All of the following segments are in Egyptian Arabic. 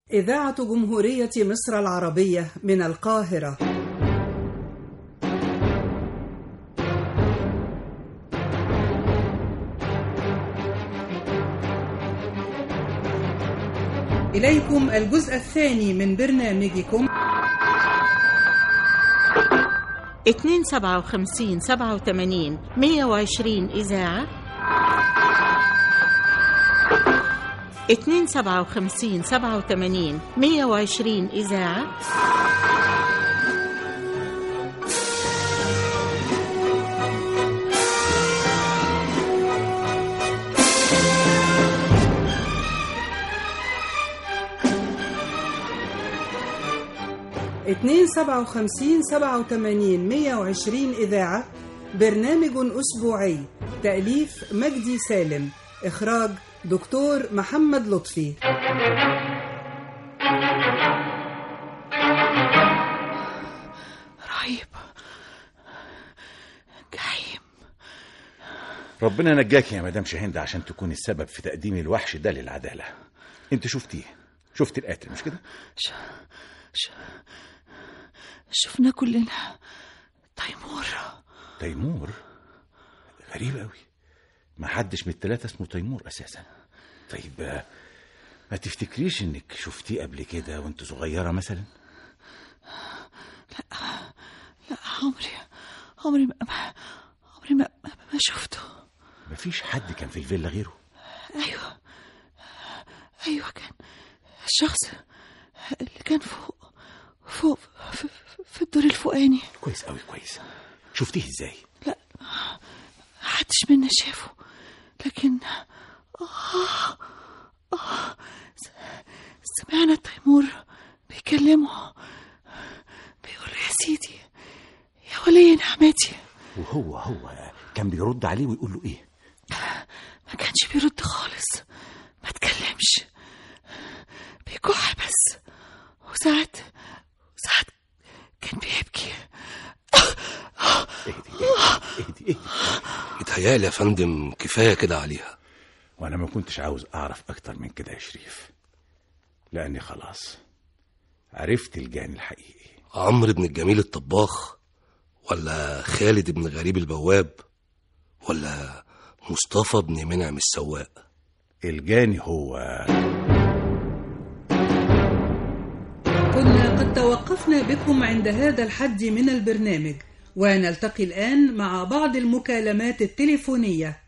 إذاعة جمهورية مصر العربية من القاهرة إليكم الجزء الثاني من برنامجكم 257 87 120 إذاعة 257 87 120 إذاعة اتنين سبعة وخمسين سبعة وتمانين مية وعشرين إذاعة برنامج أسبوعي تأليف مجدي سالم إخراج دكتور محمد لطفي رهيب جحيم ربنا نجاك يا مدام شاهند عشان تكون السبب في تقديم الوحش ده للعدالة انت شفتيه شفت القاتل مش كده ش... ش... شفنا كلنا تيمور تيمور غريب قوي ما حدش من التلاتة اسمه تيمور اساسا طيب آه، ما تفتكريش انك شفتيه قبل كده وانت صغيرة مثلا لا عمري عمري ما عمري ما, ما, ما شفته مفيش حد كان في الفيلا غيره ايوه ايوه كان الشخص اللي كان فوق فوق في, في- في الدور الفوقاني كويس قوي كويس شفتيه ازاي لا محدش منا شافه لكن آه آه س- سمعنا تيمور بيكلمه بيقول له يا سيدي يا ولي نعمتي وهو هو كان بيرد عليه ويقول له ايه ما كانش بيرد خالص ما تكلمش بيكح بس وساعات وساعات كان بيبكي اهدي اهدي اهدي يتهيألي يا فندم كفاية كده عليها وانا ما كنتش عاوز اعرف اكتر من كده يا شريف لاني خلاص عرفت الجاني الحقيقي عمرو بن الجميل الطباخ ولا خالد بن غريب البواب ولا مصطفى بن منعم السواق الجاني هو كنا قد توقفنا بكم عند هذا الحد من البرنامج ونلتقي الآن مع بعض المكالمات التليفونية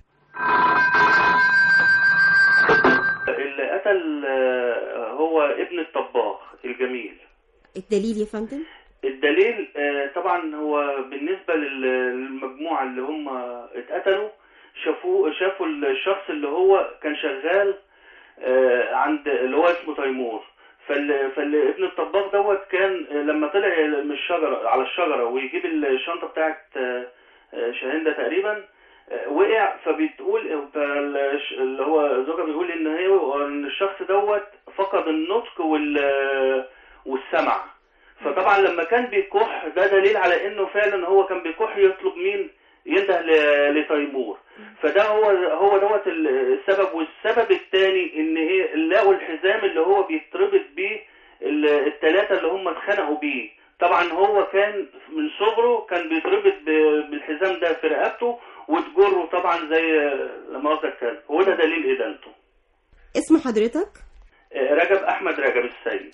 اللي قتل آه، هو ابن الطباخ الجميل الدليل يا فندم الدليل آه، طبعا هو بالنسبة لل- للمجموعة اللي هم اتقتلوا شافوه شافوا الشخص اللي هو كان شغال آه، عند اللي هو اسمه تيمور فال فابن الطباخ دوت كان آه، لما طلع من الشجرة على الشجرة ويجيب الشنطة بتاعت آه، آه، شاهندة تقريبا آه، وقع فبتقول فالش- اللي هو زوجها بيقول ان هي ان الشخص دوت فقد النطق وال والسمع فطبعا لما كان بيكح ده دليل على انه فعلا هو كان بيكح يطلب مين ينده ل- لتيمور فده هو هو دوت ال- السبب والسبب الثاني ان هي لقوا الحزام اللي هو بيتربط بيه الثلاثه اللي هم اتخنقوا بيه طبعا هو كان من صغره كان بيتربط ب- بالحزام ده في رقبته وتجره طبعا زي لما قصدك الكلب هو ده دليل ادانته اسم حضرتك آه، رجب احمد رجب السيد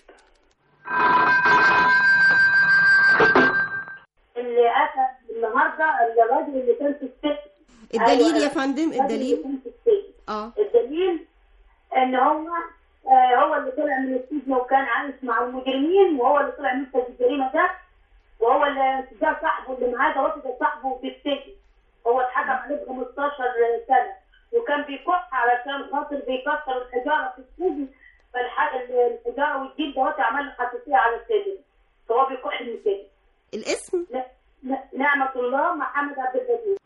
اللي قتل النهارده الراجل اللي كان في السجن الدليل أيوة، يا فندم الراجل اللي الدليل كان في السجن اه الدليل ان هو آه هو اللي طلع من السجن وكان عايش مع المجرمين وهو اللي طلع مرتكب الجريمه ده وهو اللي ده صاحبه اللي معاه ده واخد صاحبه في السجن هو اتحكم عليه ب 15 سنه وكان بيكح علشان خاطر بيكسر الحجاره في السجن فالح- الحجاره والجلد دوت عمل له حساسيه على السجن فهو بيكح من السجن الاسم ن- ن- نعمة الله محمد عبد البديع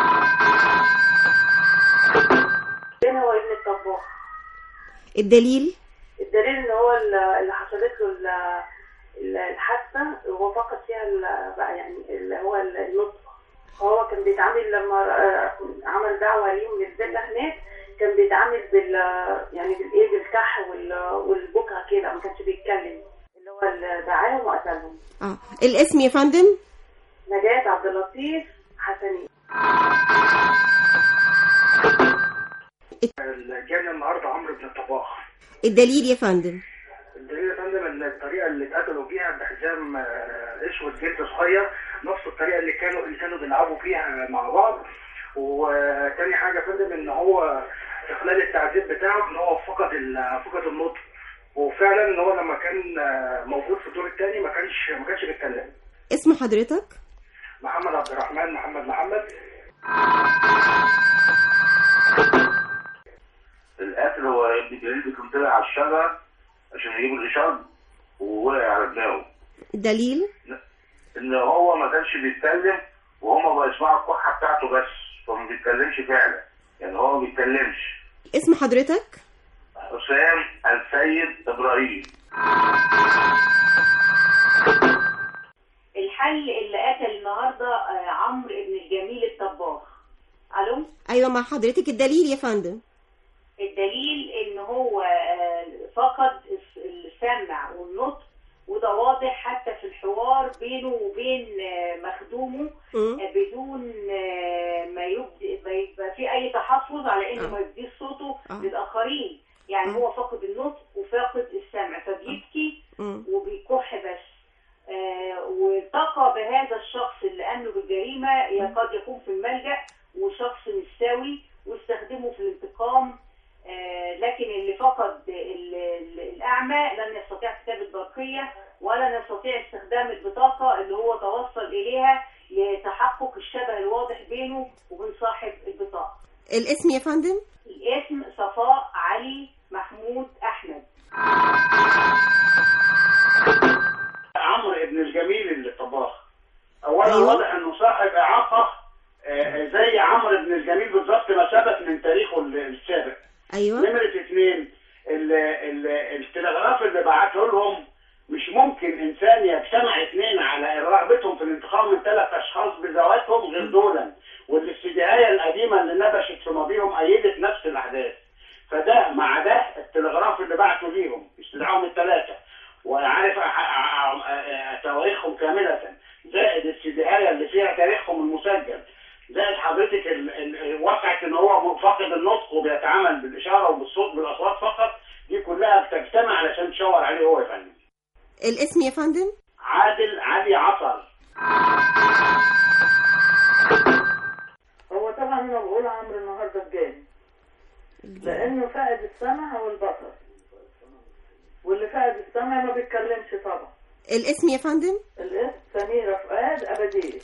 هنا هو ابن الطباخ الدليل الدليل ان هو ال- اللي حصلت له ال- ال- الحادثة هو فقد فيها ال- بقى يعني اللي هو النطق هو كان بيتعامل لما آه، عمل دعوة ليهم للفيلا هناك كان بيتعامل بال يعني بالايه بالكح وال... والبكا كده ما كانش بيتكلم اللي هو اللي دعاهم وقتلهم اه الاسم يا فندم نجاة عبد اللطيف حسنين جانا النهارده عمرو بن الطباخ الدليل يا فندم الدليل يا فندم ان الطريقه اللي اتقتلوا بيها بحزام آه، اسود جلد صغير نفس الطريقه اللي كانوا اللي كانوا بيلعبوا فيها مع بعض وتاني حاجه يا فندم ان هو في خلال التعذيب بتاعه ان هو فقد ال- فقد النطق وفعلا ان هو لما كان آه، موجود في الدور الثاني ما كانش ما كانش بيتكلم اسم حضرتك محمد عبد الرحمن محمد محمد القاتل هو ابن جليل كان طلع على الشجرة عشان يجيب الإشارة ووقع على دماغه الدليل إن هو ما كانش بيتكلم وهما بيسمعوا الكحة بتاعته بس فما بيتكلمش فعلا يعني هو ما بيتكلمش اسم حضرتك حسام السيد إبراهيم الحل اللي قتل النهارده آه، عمرو ابن الجميل الطباخ الو ايوه مع حضرتك الدليل يا فندم الدليل ان هو آه، فقد الس- السمع والنطق وده واضح حتى في الحوار بينه وبين آه، مخدومه مم. آه، بدون آه، ما يبدي ما يبقى في اي تحفظ على انه آه. ما يديش صوته آه. للاخرين يعني هو فاقد النطق وفاقد السمع فبيبكي مم. وبيكح بس آه، والتقى بهذا الشخص اللي قام بالجريمة قد يكون في الملجأ وشخص مش سوي واستخدمه في الانتقام آه، لكن اللي فقد ال- ال- الأعمى لن يستطيع كتابة برقية ولا يستطيع استخدام البطاقة اللي هو توصل إليها لتحقق الشبه الواضح بينه وبين صاحب البطاقة الاسم يا فندم الاسم صفاء علي محمود أحمد عمرو ابن الجميل اللي طباخ اولا أيوة. واضح انه صاحب اعاقه آه، زي عمرو ابن الجميل بالظبط ما ثبت من تاريخه ال- السابق ايوه نمرة اثنين ال- ال- التلغراف اللي بعته لهم مش ممكن انسان يجتمع اثنين على رغبتهم في الانتقام من ثلاث اشخاص بذواتهم غير دولا والاستدعاء القديمه اللي نبشت في ماضيهم ايدت نفس الاحداث فده مع ده التلغراف اللي بعته ليهم استدعاهم الثلاثه وعارف أ- أ- أ- تواريخهم كامله زائد السدايه اللي فيها تاريخهم المسجل زائد حضرتك ال- ال- واقعة ان هو فاقد النطق وبيتعامل بالاشاره وبالصوت بالاصوات فقط دي كلها بتجتمع علشان تشاور عليه هو يا فندم الاسم يا فندم عادل علي عطر هو طبعا انا بقول عمرو النهارده بجاني لانه فقد السمع والبصر واللي فقد السمع ما بيتكلمش طبعا الاسم يا فندم الاسم سميرة فؤاد أبدية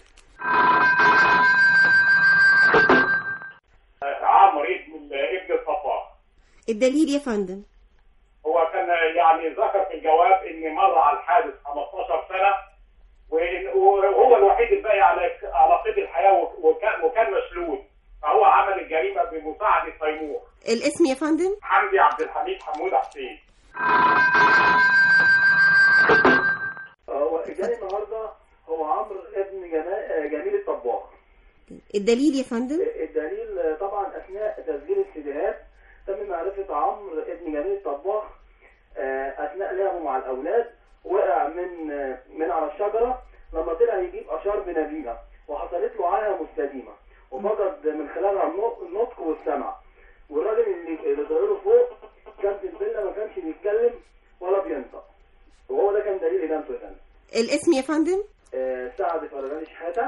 عمرو ابن ابن الصفاء الدليل يا فندم هو كان يعني ذكر في الجواب ان مر على الحادث 15 سنه وإن- وهو الوحيد الباقي على على قيد الحياه وكان وكان مشلول فهو عمل الجريمه بمساعده تيمور الاسم يا فندم حمدي عبد الحميد حمود حسين هو الجاني النهارده هو عمرو ابن جما- جميل الطباخ الدليل يا فندم الدليل طبعا اثناء تسجيل السيديهات تم معرفه عمرو ابن جميل الطباخ آه، اثناء لعبه مع الاولاد وقع من آه، من على الشجره لما طلع يجيب اشار بنبيله وحصلت له عاهه مستديمه وفقد من خلالها النط- النطق والسمع والراجل اللي اللي طلع له فوق كان في الفيلا ما كانش بيتكلم ولا بينطق وهو ده كان دليل ادانته يا فندم الاسم يا فندم آه، سعد فرغاني شحاته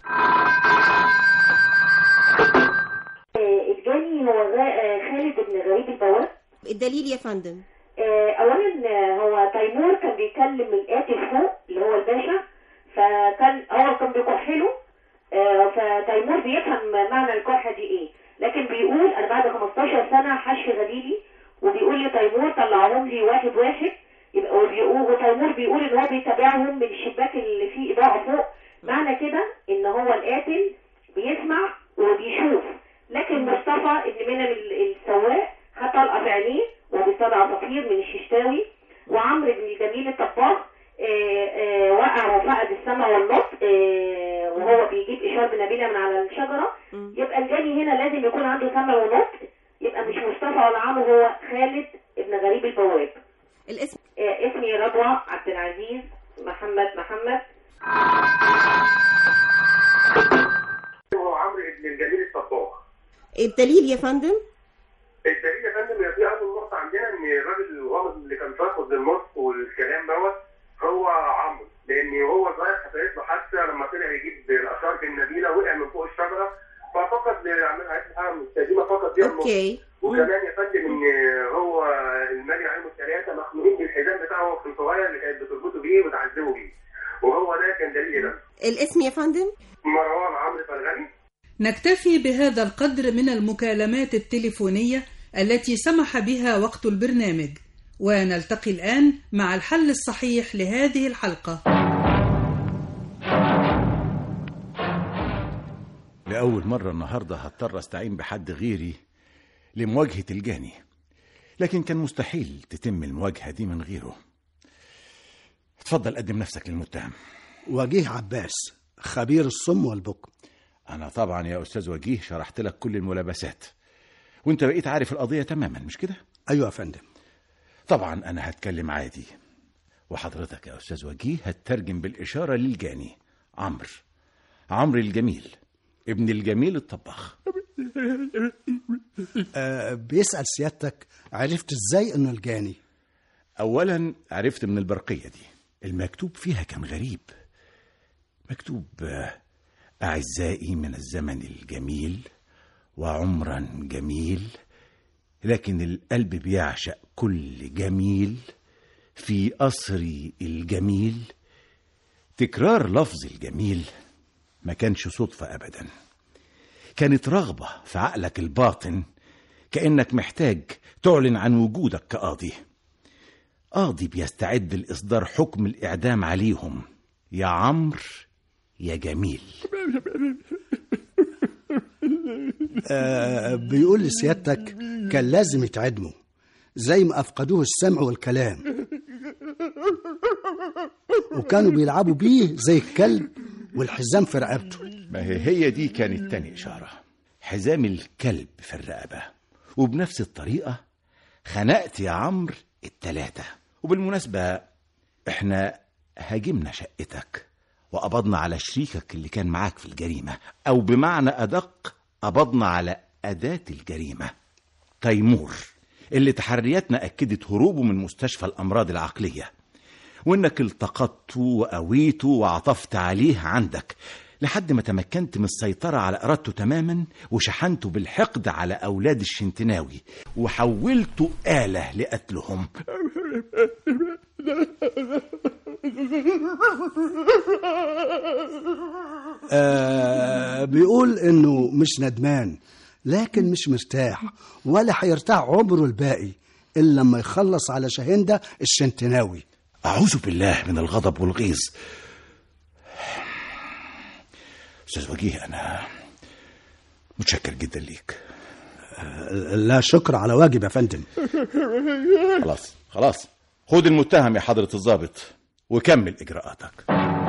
الجاني هو غا- خالد بن غريب البواب الدليل يا فندم آه، اولا آه، هو تيمور كان بيكلم القاتل فوق اللي هو الباشا فكان هو كان بيكحله آه، فتيمور بيفهم معنى الكحه دي ايه لكن بيقول انا بعد 15 سنه حش غليلي وبيقول لي تيمور طلعهم لي واحد واحد يبقى وبيقول وتيمور بيقول ان هو بيتابعهم من الشباك اللي فيه اضاءه فوق معنى كده ان هو القاتل بيسمع وبيشوف لكن مصطفى ابن منى ال- السواق خد طلقه في عينيه وهو بيصطاد عصافير من الششتاوي وعمرو بن الجميل الطباخ آه، آه، وقع وفقد السمع والنطق آه، وهو بيجيب اشار بنبيله من على الشجره يبقى الجاني هنا لازم يكون عنده سمع ونطق يبقى يبقى مش مصطفى ولا عمرو هو خالد ابن غريب البواب الاسم آه اسمي رضوى عبد العزيز محمد محمد هو عمرو ابن الجميل الطباخ الدليل يا فندم الدليل يا فندم هي في اول نقطه عندنا ان الراجل الغامض اللي كان فاقد النطق والكلام دوت هو عمرو لان هو صغير حصلت له حادثه لما طلع يجيب الاشجار النبيله وقع من فوق الشجره ففقد عملها حاجه مستديمه فقد بيها النطق اوكي وكمان يا فندم ان هو المجري عليهم الثلاثه مخنوقين بالحزام بتاعه وهو كان صغير اللي كانت بتربطه بيه وتعذبه بيه وهو ده كان دليل ده الاسم يا فندم مروان عمرو فرغلي نكتفي بهذا القدر من المكالمات التليفونية التي سمح بها وقت البرنامج ونلتقي الآن مع الحل الصحيح لهذه الحلقة لأول مرة النهاردة هضطر أستعين بحد غيري لمواجهة الجاني لكن كان مستحيل تتم المواجهة دي من غيره اتفضل قدم نفسك للمتهم وجيه عباس خبير الصم والبكم أنا طبعا يا أستاذ وجيه شرحت لك كل الملابسات وانت بقيت عارف القضية تماما مش كده؟ أيوة يا فندم طبعا أنا هتكلم عادي وحضرتك يا أستاذ وجيه هتترجم بالإشارة للجاني عمرو عمرو الجميل ابن الجميل الطباخ آه بيسأل سيادتك عرفت ازاي انه الجاني أولا عرفت من البرقية دي المكتوب فيها كان غريب مكتوب آه، أعزائي من الزمن الجميل وعمرا جميل لكن القلب بيعشق كل جميل في قصري الجميل تكرار لفظ الجميل ما كانش صدفة أبدا كانت رغبة في عقلك الباطن كأنك محتاج تعلن عن وجودك كقاضي قاضي بيستعد لإصدار حكم الإعدام عليهم يا عمرو يا جميل آه بيقول لسيادتك كان لازم يتعدموا زي ما أفقدوه السمع والكلام وكانوا بيلعبوا بيه زي الكلب والحزام في رقبته ما هي هي دي كانت تاني إشارة حزام الكلب في الرقبة وبنفس الطريقة خنقت يا عمرو التلاتة وبالمناسبة احنا هاجمنا شقتك وقبضنا على شريكك اللي كان معاك في الجريمة أو بمعنى أدق قبضنا على أداة الجريمة تيمور اللي تحرياتنا أكدت هروبه من مستشفى الأمراض العقلية وإنك التقطته وقويته وعطفت عليه عندك لحد ما تمكنت من السيطرة على إرادته تماما وشحنته بالحقد على أولاد الشنتناوي وحولته آلة لقتلهم آه بيقول انه مش ندمان لكن مش مرتاح ولا هيرتاح عمره الباقي الا لما يخلص على شاهندة الشنتناوي أعوذ بالله من الغضب والغيظ أستاذ وجيه أنا متشكر جدا ليك آه لا شكر على واجب يا فندم خلاص خلاص خد المتهم يا حضرة الضابط وكمل إجراءاتك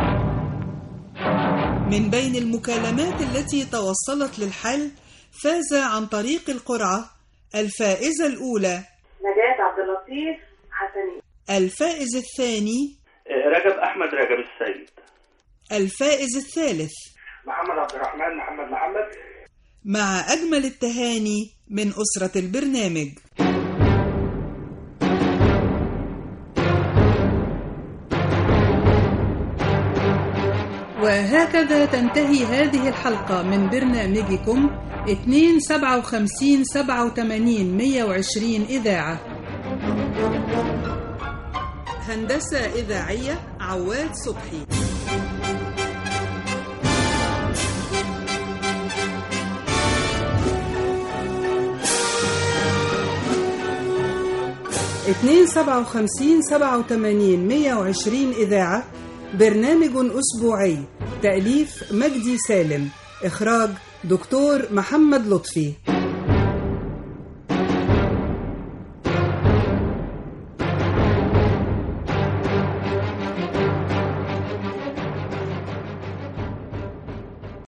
من بين المكالمات التي توصلت للحل فاز عن طريق القرعة الفائزة الأولى نجاة عبد اللطيف حسني الفائز الثاني رجب احمد رجب السيد الفائز الثالث محمد عبد الرحمن محمد محمد مع أجمل التهاني من أسرة البرنامج وهكذا تنتهي هذه الحلقة من برنامجكم 257 87 120 إذاعة هندسة إذاعية عواد صبحي اتنين سبعة وخمسين سبعة وتمانين مية وعشرين إذاعة برنامج أسبوعي تأليف مجدي سالم إخراج دكتور محمد لطفي